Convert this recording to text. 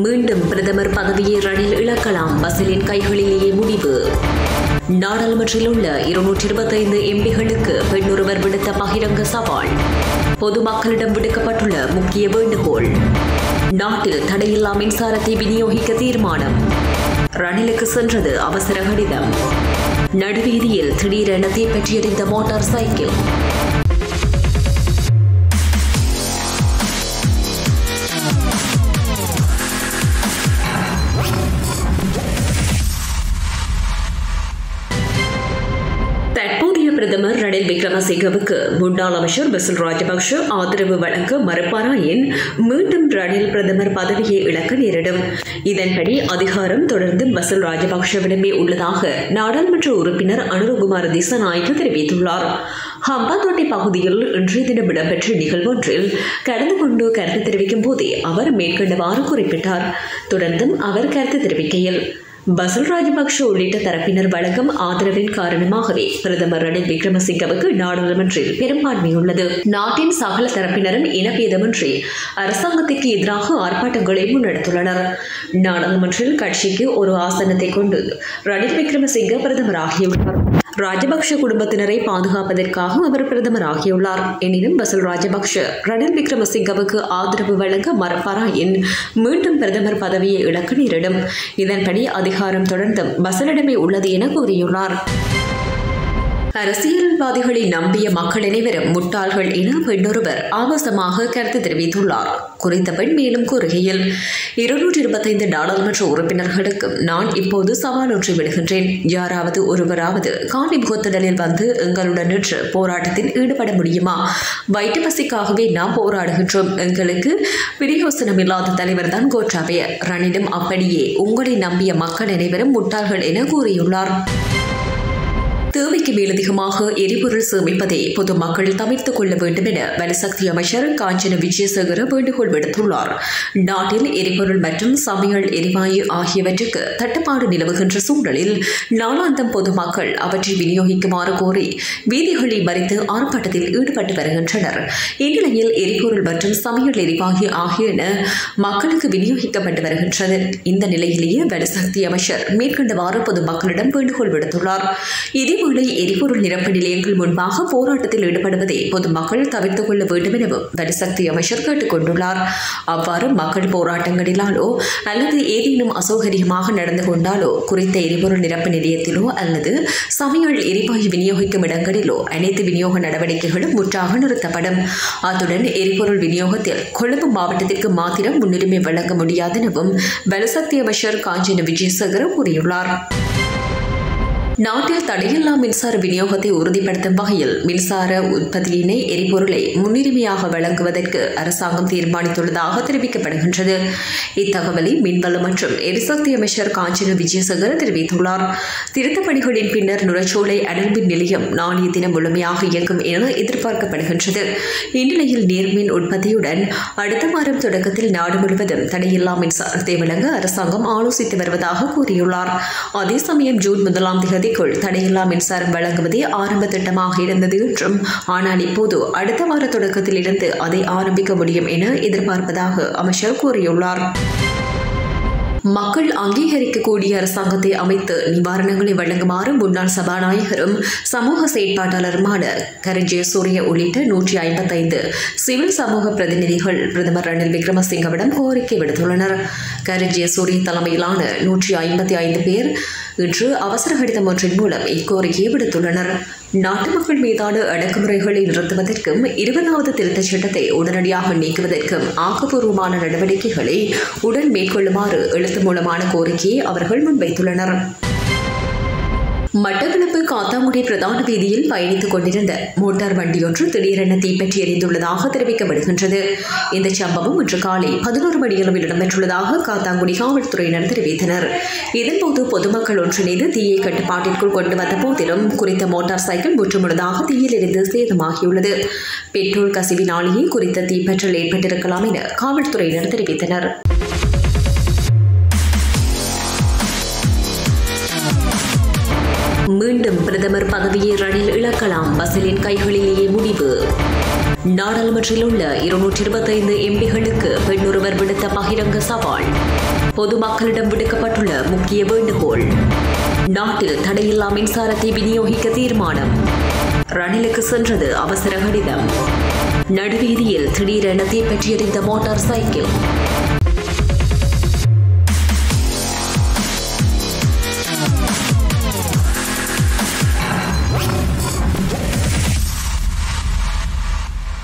மீண்டும் பிரதமர் பதவியை ரணில் இழக்கலாம் பசிலின் கைகளிலேயே முடிவு நாடாளுமன்றில் உள்ள இருநூற்றி இருபத்தைந்து எம்பிகளுக்கு பெண்ணொருவர் விடுத்த பகிரங்க சவால் பொதுமக்களிடம் விடுக்கப்பட்டுள்ள முக்கிய வேண்டுகோள் நாட்டில் தடையில்லா மின்சாரத்தை விநியோகிக்க தீர்மானம் ரணிலுக்கு சென்றது அவசர கடிதம் நடுவீதியில் திடீரென தீப்பற்றி எறிந்த மோட்டார் சைக்கிள் தற்போதைய பிரதமர் ரணில் விக்ரமசிங்கவுக்கு முன்னாள் அமைச்சர் பசில் ராஜபக்ஷ ஆதரவு வழங்க மறுப்பாராயின் மீண்டும் ரணில் பிரதமர் பதவியை இழக்க நேரிடும் இதன்படி அதிகாரம் தொடர்ந்து பசில் ராஜபக்ஷவிடமே உள்ளதாக நாடாளுமன்ற உறுப்பினர் அனுரகுமார் திசநாயக்க தெரிவித்துள்ளார் ஹம்பாந்தோட்டை பகுதியில் இன்றைய தினம் இடம்பெற்ற நிகழ்வொன்றில் கலந்து கொண்டு கருத்து தெரிவிக்கும் போதே அவர் மேற்கண்டவாறு குறிப்பிட்டார் தொடர்ந்தும் அவர் கருத்து தெரிவிக்கையில் பசில் ராஜபக்ஷ உள்ளிட்ட தரப்பினர் வழங்கும் ஆதரவின் காரணமாகவே பிரதமர் ரணில் விக்ரமசிங்கவுக்கு நாடாளுமன்றில் பெரும்பான்மை உள்ளது நாட்டின் சகல தரப்பினரும் இனபேதமின்றி அரசாங்கத்திற்கு எதிராக ஆர்ப்பாட்டங்களை முன்னெடுத்துள்ளனர் நாடாளுமன்றில் கட்சிக்கு ஒரு ஆசனத்தை கொண்டு ரணில் விக்ரமசிங்க பிரதமராகியுள்ளார் ராஜபக்ஷ குடும்பத்தினரை பாதுகாப்பதற்காக அவர் பிரதமராகியுள்ளார் எனினும் பசில் ராஜபக்ஷ ரணில் விக்ரமசிங்கவுக்கு ஆதரவு வழங்க மறுப்பாராயின் மீண்டும் பிரதமர் பதவியை இழக்க நேரிடும் இதன்படி அதிகாரம் தொடர்ந்தும் பசலிடமே உள்ளது என கூறியுள்ளார் அரசியல்வாதிகளை நம்பிய மக்கள் அனைவரும் முட்டாள்கள் என பெண்ணொருவர் ஆபாசமாக கருத்து தெரிவித்துள்ளார் குறித்த பெண் மேலும் கூறுகையில் இருநூற்றி இருபத்தைந்து நாடாளுமன்ற உறுப்பினர்களுக்கும் நான் இப்போது சவால் ஒன்று விடுகின்றேன் யாராவது ஒருவராவது காணி முகத்திடலில் வந்து எங்களுடன் நின்று போராட்டத்தில் ஈடுபட முடியுமா வயிற்று பசிக்காகவே நாம் போராடுகின்றோம் எங்களுக்கு பிரயோசனம் இல்லாத தலைவர் தான் கோட்டாபய ரணிலும் அப்படியே உங்களை நம்பிய மக்கள் அனைவரும் முட்டாள்கள் என கூறியுள்ளார் தேவைக்கு மேலதிகமாக எரிபொருள் சேமிப்பதை பொதுமக்கள் தவிர்த்துக் கொள்ள வேண்டும் என வனசக்தி அமைச்சர் காஞ்சன விஜயசேகர வேண்டுகோள் விடுத்துள்ளார் நாட்டில் எரிபொருள் மற்றும் சமையல் எரிவாயு ஆகியவற்றுக்கு தட்டுப்பாடு நிலவுகின்ற சூழலில் நாளாந்தம் பொதுமக்கள் அவற்றை விநியோகிக்குமாறு கோரி வீதிகளை மறித்து ஆர்ப்பாட்டத்தில் ஈடுபட்டு வருகின்றனர் இந்நிலையில் எரிபொருள் மற்றும் சமையல் எரிவாயு ஆகியன மக்களுக்கு விநியோகிக்கப்பட்டு வருகின்றது இந்த நிலையிலேயே வனசக்தி அமைச்சர் மேற்கண்டவாறு பொதுமக்களிடம் வேண்டுகோள் விடுத்துள்ளார் இதே இதேவேளை எரிபொருள் நிரப்பு நிலையங்கள் முன்பாக போராட்டத்தில் ஈடுபடுவதை பொதுமக்கள் தவிர்த்துக் கொள்ள வேண்டும் எனவும் வனசக்தி அமைச்சர் கேட்டுக் கொண்டுள்ளார் அவ்வாறு மக்கள் போராட்டங்களிலாலோ அல்லது ஏதேனும் அசௌகரியமாக நடந்து கொண்டாலோ குறித்த எரிபொருள் நிரப்பு நிலையத்திலோ அல்லது சமையல் எரிவாயு விநியோகிக்கும் இடங்களிலோ அனைத்து விநியோக நடவடிக்கைகளும் முற்றாக நிறுத்தப்படும் அத்துடன் எரிபொருள் விநியோகத்தில் கொழும்பு மாவட்டத்திற்கு மாத்திரம் முன்னுரிமை வழங்க முடியாதெனவும் வனசக்தி அமைச்சர் காஞ்சன விஜயசேகர கூறியுள்ளார் நாட்டில் தடையில்லா மின்சார விநியோகத்தை உறுதிப்படுத்தும் வகையில் மின்சார உற்பத்தியினை எரிபொருளை முன்னுரிமையாக வழங்குவதற்கு அரசாங்கம் தீர்மானித்துள்ளதாக தெரிவிக்கப்படுகின்றது இத்தகவலை மின்வளம் மற்றும் எரிசக்தி அமைச்சர் காஞ்சன விஜயசேகர் தெரிவித்துள்ளார் திருத்தப் பணிகளின் பின்னர் நுரச்சோலை அனல் மின் நிலையம் நாளைய தினம் முழுமையாக இயங்கும் என எதிர்பார்க்கப்படுகின்றது இந்நிலையில் நீர்மின் உற்பத்தியுடன் அடுத்த வாரம் தொடக்கத்தில் நாடு முழுவதும் தடையில்லா மின்சாரத்தை வழங்க அரசாங்கம் ஆலோசித்து வருவதாக கூறியுள்ளார் அதே சமயம் ஜூன் முதலாம் தேதி தேதிக்குள் தடையில்லா மின்சாரம் வழங்குவதே ஆரம்ப திட்டமாக இருந்தது என்றும் ஆனால் இப்போது அடுத்த வார தொடக்கத்தில் இருந்து அதை ஆரம்பிக்க முடியும் என எதிர்பார்ப்பதாக அமைச்சர் கூறியுள்ளார் மக்கள் அங்கீகரிக்கக்கூடிய அரசாங்கத்தை அமைத்து நிவாரணங்களை வழங்குமாறு முன்னாள் சபாநாயகரும் சமூக செயற்பாட்டாளருமான கரஞ்சய சூரிய உள்ளிட்ட நூற்றி ஐம்பத்தைந்து சிவில் சமூக பிரதிநிதிகள் பிரதமர் ரணில் விக்ரமசிங்கவிடம் கோரிக்கை விடுத்துள்ளனர் கரஞ்சய சூரிய தலைமையிலான நூற்றி ஐம்பத்தி ஐந்து பேர் இன்று அவசர கடிதம் ஒன்றின் மூலம் இக்கோரிக்கையை விடுத்துள்ளனர் நாட்டு மக்கள் மீதான அடக்குமுறைகளை நிறுத்துவதற்கும் இருபதாவது திருத்தச் சட்டத்தை உடனடியாக நீக்குவதற்கும் ஆக்கப்பூர்வமான நடவடிக்கைகளை உடன் மேற்கொள்ளுமாறு எழுத்து மூலமான கோரிக்கையை அவர்கள் முன்வைத்துள்ளனர் மட்டக்களப்பு காத்தாங்குடி பிரதான வீதியில் பயணித்துக் கொண்டிருந்த மோட்டார் வண்டியொன்று திடீரென தீப்பற்றி எரிந்துள்ளதாக தெரிவிக்கப்படுகின்றது இந்த சம்பவம் இன்று காலை பதினோரு மணியளவில் இடம்பெற்றுள்ளதாக காத்தாங்குடி காவல்துறையினர் தெரிவித்தனர் இதன்போது பொதுமக்கள் ஒன்றிணைந்து தீயை கட்டுப்பாட்டிற்குள் கொண்டு வந்த போதிலும் குறித்த மோட்டார் சைக்கிள் முற்றுமுழுதாக தீயில் இருந்து சேதமாகியுள்ளது பெட்ரோல் கசிவினாலேயே குறித்த தீப்பற்றல் ஏற்பட்டிருக்கலாம் என காவல்துறையினர் தெரிவித்தனர் மீண்டும் பிரதமர் பதவியை ரணில் இழக்கலாம் பசிலின் கைகளிலேயே முடிவு நாடாளுமன்றில் உள்ள இருநூற்றி இருபத்தைந்து எம்பிகளுக்கு பெண்ணொருவர் விடுத்த பகிரங்க சவால் பொதுமக்களிடம் விடுக்கப்பட்டுள்ள முக்கிய வேண்டுகோள் நாட்டில் தடையில்லா மின்சாரத்தை விநியோகிக்க தீர்மானம் ரணிலுக்கு சென்றது அவசர கடிதம் நடுவீதியில் திடீரென தீப்பற்றி எறிந்த மோட்டார் சைக்கிள்